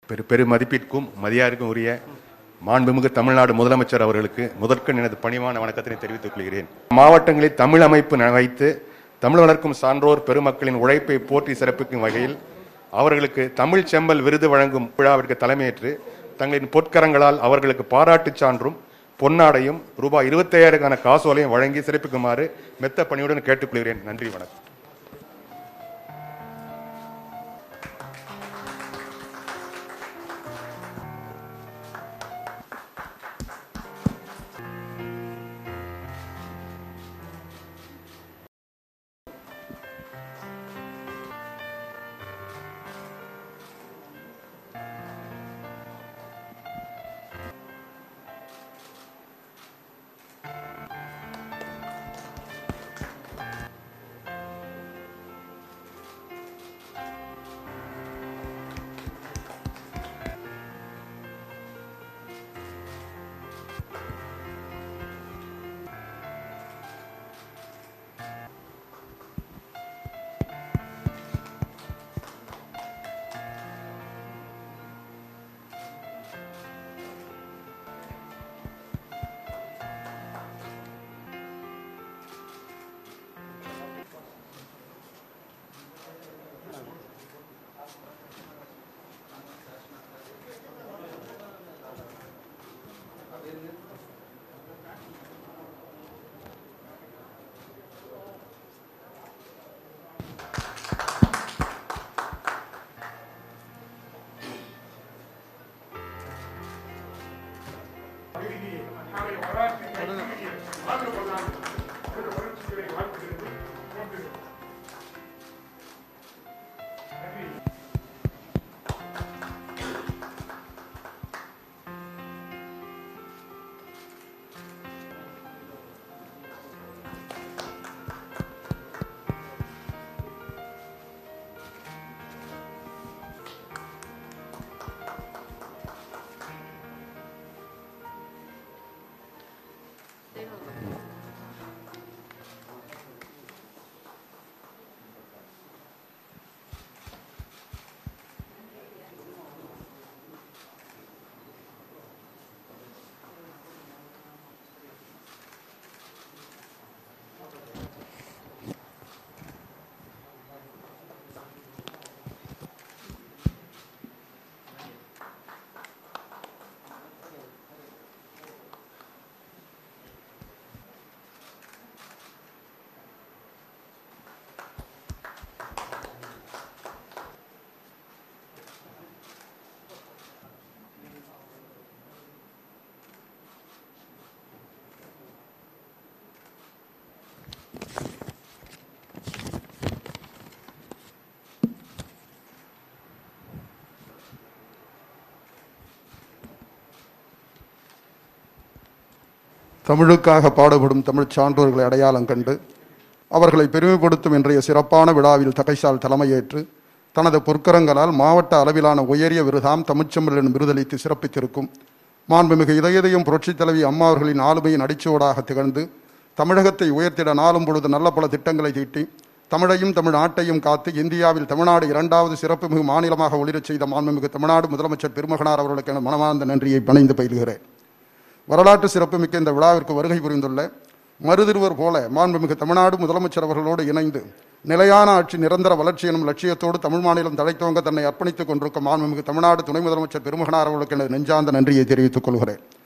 பெரு பெருமதிப்பிற்கும் மதியாருக்கும் உரிய மாண்புமிகு தமிழ்நாடு முதலமைச்சர் அவர்களுக்கு முதற்கண் எனது பணிவான வணக்கத்தினை தெரிவித்துக் கொள்கிறேன் மாவட்டங்களில் தமிழ் அமைப்பு ந- வைத்து தமிழ் வளர்க்கும் சான்றோர் பெருமக்களின் உழைப்பை போற்றி சிறப்பிக்கும் வகையில் அவர்களுக்கு தமிழ் செம்பல் விருது வழங்கும் விழாவிற்கு தலைமையேற்று தங்களின் பொற்கரங்களால் அவர்களுக்கு பாராட்டுச் சான்றும் பொன்னாடையும் ரூபாய் இருபத்தையாயிரக்கான காசோலையும் வழங்கி சிறப்பிக்குமாறு மெத்த பணியுடன் கேட்டுக்கொள்கிறேன் நன்றி வணக்கம் தமிழுக்காக பாடுபடும் தமிழ்ச் சான்றோர்களை அடையாளம் கண்டு அவர்களை பெருமைப்படுத்தும் இன்றைய சிறப்பான விழாவில் தகைசால் தலைமையேற்று தனது பொற்கரங்களால் மாவட்ட அளவிலான உயரிய விருதாம் தமிழ்ச்செம்மல் எனும் விருதளித்து சிறப்பித்திருக்கும் மாண்புமிகு இதயதையும் புரட்சித் தலைவி அம்மா அவர்களின் ஆளுமையின் அடிச்சுவடாக திகழ்ந்து தமிழகத்தை உயர்த்திட நாளும் பொழுது நல்ல பல திட்டங்களை தீட்டி தமிழையும் தமிழ் நாட்டையும் காத்து இந்தியாவில் தமிழ்நாடு இரண்டாவது சிறப்புமிகு மாநிலமாக ஒளிரச் செய்த மாண்புமிகு தமிழ்நாடு முதலமைச்சர் பெருமகனார் அவர்களுக்கு என மனமார்ந்த நன்றியை பணிந்து பயில்கிறேன் வரலாற்று சிறப்புமிக்க இந்த விழாவிற்கு வருகை புரிந்துள்ள மருதிருவர் போல மாண்புமிகு தமிழ்நாடு முதலமைச்சர் அவர்களோடு இணைந்து நிலையான ஆட்சி நிரந்தர வளர்ச்சி எனும் லட்சியத்தோடு தமிழ் மாநிலம் தழைத்தோங்க தன்னை அர்ப்பணித்துக் கொண்டிருக்கும் மாண்புமிகு தமிழ்நாடு துணை முதலமைச்சர் பெருமகனார் அவர்களுக்கு எனது நெஞ்சார்ந்த நன்றியை தெரிவித்துக் கொள்கிறேன்